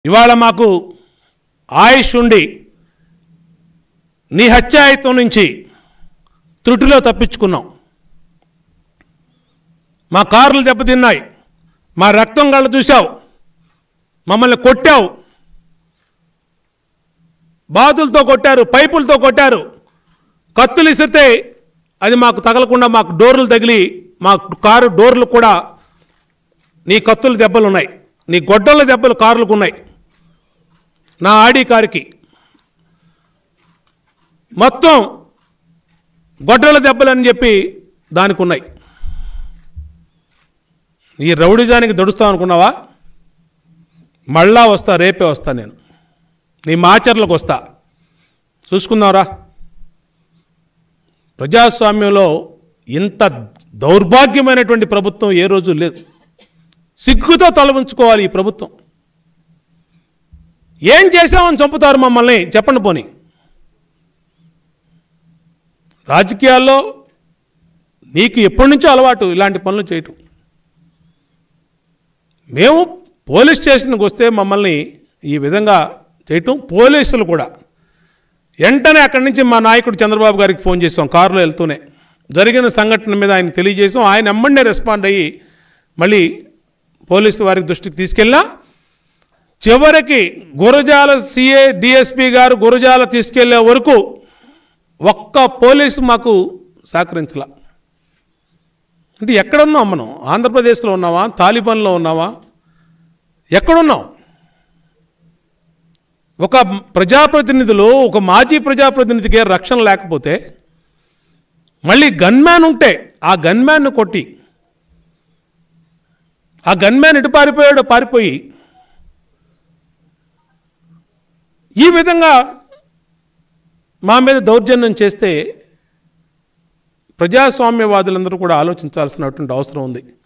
ఇవాళ మాకు ఆయుష్ ఉండి నీ హత్యాయుతం నుంచి త్రుటిలో తప్పించుకున్నాం మా కార్లు దెబ్బతిన్నాయి మా రక్తం కళ్ళు చూశావు మమ్మల్ని కొట్టావు బాతులతో కొట్టారు పైపులతో కొట్టారు కత్తులు ఇసిరితే అది మాకు తగలకుండా మాకు డోర్లు తగిలి మా కారు డోర్లు కూడా నీ కత్తుల దెబ్బలు ఉన్నాయి నీ గొడ్డల దెబ్బలు కార్లకు ఉన్నాయి నా ఆడి కారుకి మొత్తం గొడ్డల దెబ్బలని చెప్పి దానికి ఉన్నాయి ఈ రౌడిజానికి దొడుస్తావు అనుకున్నావా మళ్ళా వస్తా రేపే వస్తా నేను నీ మాచర్లకు వస్తా చూసుకుందాంరా ప్రజాస్వామ్యంలో ఇంత దౌర్భాగ్యమైనటువంటి ప్రభుత్వం ఏ రోజు లేదు సిగ్గుతో తల ఉంచుకోవాలి ఈ ప్రభుత్వం ఏం చేశామని చంపుతారు మమ్మల్ని చెప్పండి పోని రాజకీయాల్లో నీకు ఎప్పటి నుంచో అలవాటు ఇలాంటి పనులు చేయటం మేము పోలీస్ స్టేషన్కి వస్తే మమ్మల్ని ఈ విధంగా చేయటం పోలీసులు కూడా వెంటనే అక్కడి నుంచి మా నాయకుడు చంద్రబాబు గారికి ఫోన్ చేసాం కారులో వెళ్తూనే జరిగిన సంఘటన మీద ఆయన తెలియజేసాం ఆయన ఎమ్మండే రెస్పాండ్ అయ్యి మళ్ళీ పోలీసు వారి దృష్టికి తీసుకెళ్ళినా చివరికి గురజాల సిఏ డిఎస్పి గారు గురజాల తీసుకెళ్లే వరకు ఒక్క పోలీసు మాకు సహకరించలా అంటే ఎక్కడున్నాం మనం ఆంధ్రప్రదేశ్లో ఉన్నావా తాలిబాన్లో ఉన్నావా ఎక్కడున్నాం ఒక ప్రజాప్రతినిధులు ఒక మాజీ ప్రజాప్రతినిధికి రక్షణ లేకపోతే మళ్ళీ గన్మ్యాన్ ఉంటే ఆ గన్మ్యాన్ను కొట్టి ఆ గన్మ్యాన్ ఎటు పారిపోయాడో పారిపోయి ఈ విధంగా మా మీద దౌర్జన్యం చేస్తే ప్రజాస్వామ్యవాదులందరూ కూడా ఆలోచించాల్సినటువంటి అవసరం ఉంది